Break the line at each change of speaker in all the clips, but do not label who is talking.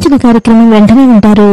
సూచన కార్యక్రమం వెంటనే ఉంటారు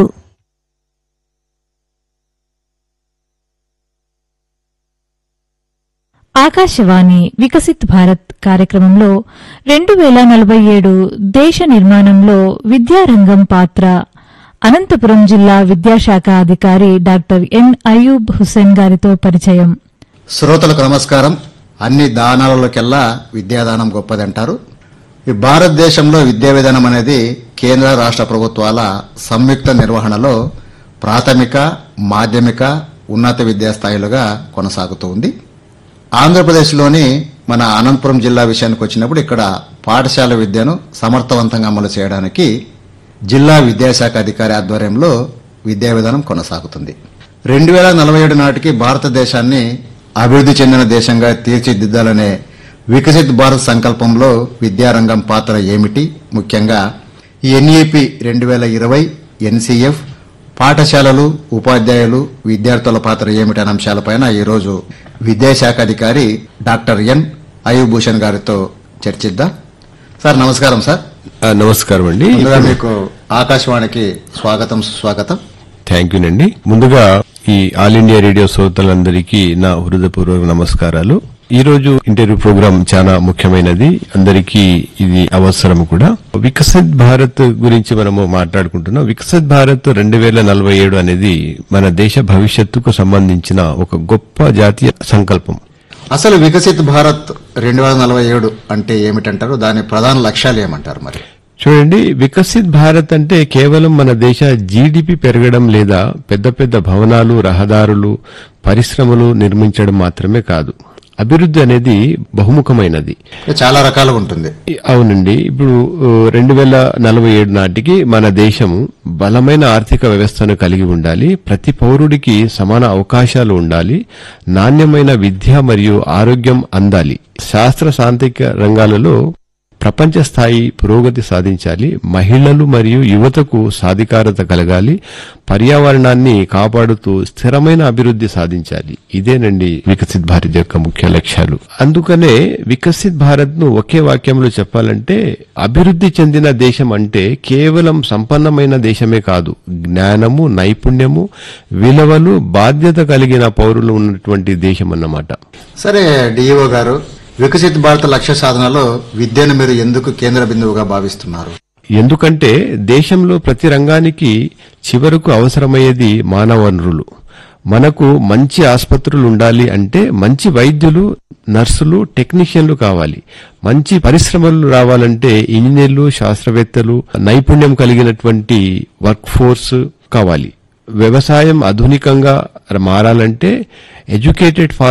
ఆకాశవాణి వికసిత్ భారత్ కార్యక్రమంలో రెండు వేల నలభై ఏడు దేశ నిర్మాణంలో విద్యారంగం పాత్ర అనంతపురం జిల్లా విద్యాశాఖ అధికారి డాక్టర్ ఎన్ అయూబ్ హుస్సేన్ గారితో పరిచయం
శ్రోతలకు నమస్కారం అన్ని దానాలలోకెల్లా విద్యాదానం గొప్పదంటారు ఈ భారతదేశంలో విద్యా విధానం అనేది కేంద్ర రాష్ట్ర ప్రభుత్వాల సంయుక్త నిర్వహణలో ప్రాథమిక మాధ్యమిక ఉన్నత విద్యా స్థాయిలుగా కొనసాగుతూ ఉంది ఆంధ్రప్రదేశ్లోని మన అనంతపురం జిల్లా విషయానికి వచ్చినప్పుడు ఇక్కడ పాఠశాల విద్యను సమర్థవంతంగా అమలు చేయడానికి జిల్లా విద్యాశాఖ అధికారి ఆధ్వర్యంలో విద్యా విధానం కొనసాగుతుంది రెండు వేల నలభై ఏడు నాటికి భారతదేశాన్ని అభివృద్ధి చెందిన దేశంగా తీర్చిదిద్దాలనే వికసిత్ భారత్ సంకల్పంలో విద్యారంగం పాత్ర ఏమిటి ముఖ్యంగా ఎన్ఈపి రెండు వేల ఇరవై ఎన్సీఎఫ్ పాఠశాలలు ఉపాధ్యాయులు విద్యార్థుల పాత్ర ఏమిటి అనే అంశాలపైన ఈరోజు విద్యాశాఖ అధికారి డాక్టర్ ఎన్ అయూభూషణ్ గారితో చర్చిద్దాం సార్ నమస్కారం సార్
ఆ, నమస్కారం అండి
ముందుగా మీకు ఆకాశవాణికి స్వాగతం సుస్వాగతం
థ్యాంక్ యూ అండి ముందుగా ఈ ఆల్ ఇండియా రేడియో శ్రోతలందరికీ నా హృదయపూర్వక నమస్కారాలు ఈ రోజు ఇంటర్వ్యూ ప్రోగ్రాం చాలా ముఖ్యమైనది అందరికీ ఇది అవసరం కూడా వికసిత్ భారత్ గురించి మనము మాట్లాడుకుంటున్నాం వికసిత్ భారత్ రెండు వేల నలభై ఏడు అనేది మన దేశ భవిష్యత్తుకు సంబంధించిన ఒక గొప్ప జాతీయ సంకల్పం
అసలు వికసిత్ భారత్ రెండు వేల నలభై ఏడు అంటే ఏమిటంటారు దాని ప్రధాన లక్ష్యాలు ఏమంటారు మరి
చూడండి వికసిత్ భారత్ అంటే కేవలం మన దేశ జీడిపి పెరగడం లేదా పెద్ద పెద్ద భవనాలు రహదారులు పరిశ్రమలు నిర్మించడం మాత్రమే కాదు అభివృద్ధి అనేది బహుముఖమైనది
చాలా రకాలుగా ఉంటుంది
అవునండి ఇప్పుడు రెండు వేల నలభై ఏడు నాటికి మన దేశము బలమైన ఆర్థిక వ్యవస్థను కలిగి ఉండాలి ప్రతి పౌరుడికి సమాన అవకాశాలు ఉండాలి నాణ్యమైన విద్య మరియు ఆరోగ్యం అందాలి శాస్త్ర సాంతిక రంగాలలో ప్రపంచ స్థాయి పురోగతి సాధించాలి మహిళలు మరియు యువతకు సాధికారత కలగాలి పర్యావరణాన్ని కాపాడుతూ స్థిరమైన అభివృద్ధి సాధించాలి ఇదేనండి వికసిత్ భారత్ యొక్క ముఖ్య లక్ష్యాలు అందుకనే వికసిత్ భారత్ ను ఒకే వాక్యంలో చెప్పాలంటే అభివృద్ధి చెందిన దేశం అంటే కేవలం సంపన్నమైన దేశమే కాదు జ్ఞానము నైపుణ్యము విలువలు బాధ్యత కలిగిన పౌరులు ఉన్నటువంటి దేశం అన్నమాట
సరే డిఈఓ గారు వికసిత్ భారత్ లక్ష్య సాధనలో విద్యను మీరు ఎందుకు కేంద్ర బిందువుగా భావిస్తున్నారు
ఎందుకంటే దేశంలో ప్రతి రంగానికి చివరకు అవసరమయ్యేది మానవ వనరులు మనకు మంచి ఆసుపత్రులు ఉండాలి అంటే మంచి వైద్యులు నర్సులు టెక్నీషియన్లు కావాలి మంచి పరిశ్రమలు రావాలంటే ఇంజనీర్లు శాస్త్రవేత్తలు నైపుణ్యం కలిగినటువంటి వర్క్ ఫోర్స్ కావాలి వ్యవసాయం ఆధునికంగా మారాలంటే ఎడ్యుకేటెడ్